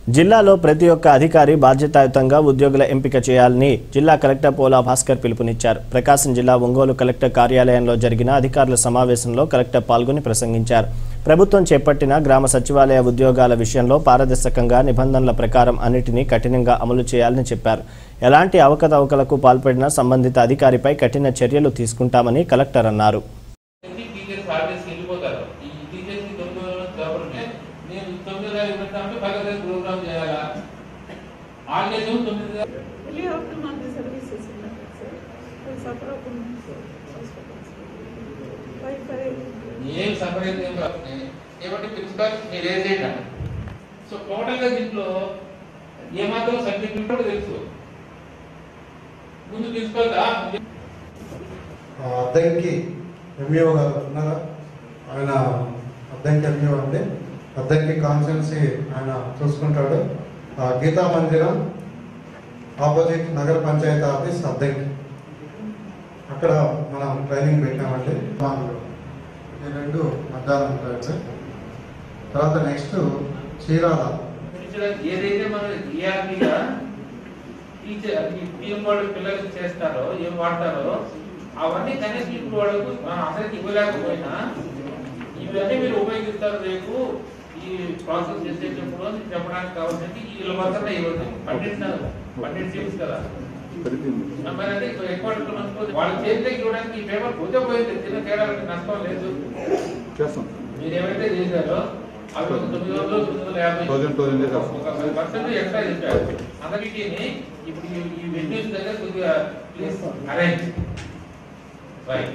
జిల్లాలో ప్రతి ఒక్క అధికారి బాధ్యతాయుతంగా ఉద్యోగుల ఎంపిక చేయాలని జిల్లా కలెక్టర్ పోలా భాస్కర్ పిలుపునిచ్చారు ప్రకాశం జిల్లా ఒంగోలు కలెక్టర్ కార్యాలయంలో జరిగిన అధికారుల సమావేశంలో కలెక్టర్ పాల్గొని ప్రసంగించారు ప్రభుత్వం చేపట్టిన గ్రామ సచివాలయ ఉద్యోగాల విషయంలో పారదర్శకంగా నిబంధనల ప్రకారం అన్నిటినీ కఠినంగా అమలు చేయాలని చెప్పారు ఎలాంటి అవకతవకలకు పాల్పడిన సంబంధిత అధికారిపై కఠిన చర్యలు తీసుకుంటామని కలెక్టర్ అన్నారు ఇది టీచర్స్ హాలిడేస్ వెళ్ళిపోతారు ఈ టీచర్స్ కి తొమ్మిది రోజులు కాబట్టి నేను తొమ్మిది రోజులు పెట్టాలంటే పది రోజులు ప్రోగ్రామ్ చేయాలా హాలిడేస్ ఏమో తొమ్మిది రోజులు. We have to run the services in that, sir. We suffer from hospitals. Why, why? ఏం సపరేట్ ఏం కాదు ఏమంటే ప్రిన్సిపాల్ మీరు ఏం చేయండి సో టోటల్ గా దీంట్లో ఏమాత్రం సబ్జెక్ట్ కూడా తెలుసు ముందు ప్రిన్సిపల్ దా ఆ అద్దంకి ఎంఈఓ గారు ఉన్నారా ఆయన అద్దంకి ఎంఈఓ అండి అద్దంకి కాన్స్టెన్సీ ఆయన చూసుకుంటాడు ఆ గీతా మందిరం ఆపోజిట్ నగర పంచాయతీ ఆఫీస్ అద్దంకి అక్కడ మనం ట్రైనింగ్ పెట్టామండి మాకు ఈ రెండు మధ్యాహ్నం ఉంటాయి సార్ తర్వాత నెక్స్ట్ చీరాల ఏదైతే మనం ఈఆర్పీగా టీచర్ టీం వాళ్ళు పిల్లలకి చేస్తారో ఏం వాడతారో అవన్నీ కనీసం ఇప్పుడు వాళ్ళకు మనం అసలు ఇవ్వలేకపోయినా ఇవన్నీ మీరు ఉపయోగిస్తారు రేపు ఈ ప్రాసెస్ చేసేటప్పుడు అని చెప్పడానికి కావాల్సింది వీళ్ళ మాత్రమే ఇవ్వదు పన్నెండు పన్నెండు టీమ్స్ కదా మరి అదే ఎక్కువ వాళ్ళు చేతికి ఇవ్వడానికి ఈ పేపర్ పోతే పోయింది చిన్న తేడాలకి నష్టం లేదు మీరు ఏవైతే చేశారో అవి ఒక తొమ్మిది వందలు తొమ్మిది వందల యాభై Thousand, thousand days of- ఒక పది పర్సెంట్ ఎక్స్ట్రా చెప్పారు అందరికీ ఇప్పుడు ఈ- ఈ వెన్యూస్ దగ్గర కొద్దిగా ప్లీజ్ అరేంజ్ రైట్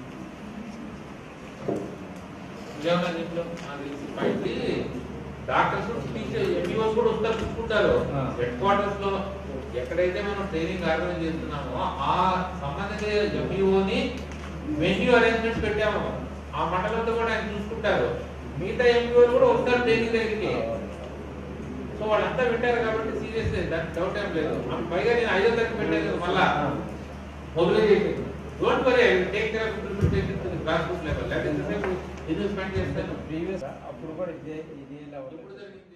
ఇంకేమన్నా దీంట్లో నాకు తెలిసి బయటికి డాక్టర్స్ టీచర్ ఎంబీఓస్ కూడా వస్తారు చూసుకుంటారు హెడ్ క్వార్టర్స్ లో ఎక్కడైతే మనం ట్రైనింగ్ ఆర్గనైజ్ చేస్తున్నామో ఆ సంబంధిత ఎంబీఓని వెన్యూ అరేంజ్మెంట్స్ పెట్టాము ఆ మండలంతో కూడా ఆయన చూసుకుంటారు మిగతా ఎంబీఓలు కూడా వస్తారు ట్రైనింగ్ దగ్గరికి సో వాళ్ళంతా పెట్టారు కాబట్టి సీరియస్ దానికి డౌట్ ఏం లేదు ఆ పైగా నేను ఐదో తరగతి పెట్టాను కదా మళ్ళా mobilization don't worry take care of implementation to the grass root level లేకపోతే ఎంతసేపు ఇన్వెస్ట్మెంట్ చేస్తాను ప్రీవియస్ అప్పుడు కూడా ఇదే ఇదే లెవెల్ ఇప్పుడు జరిగింది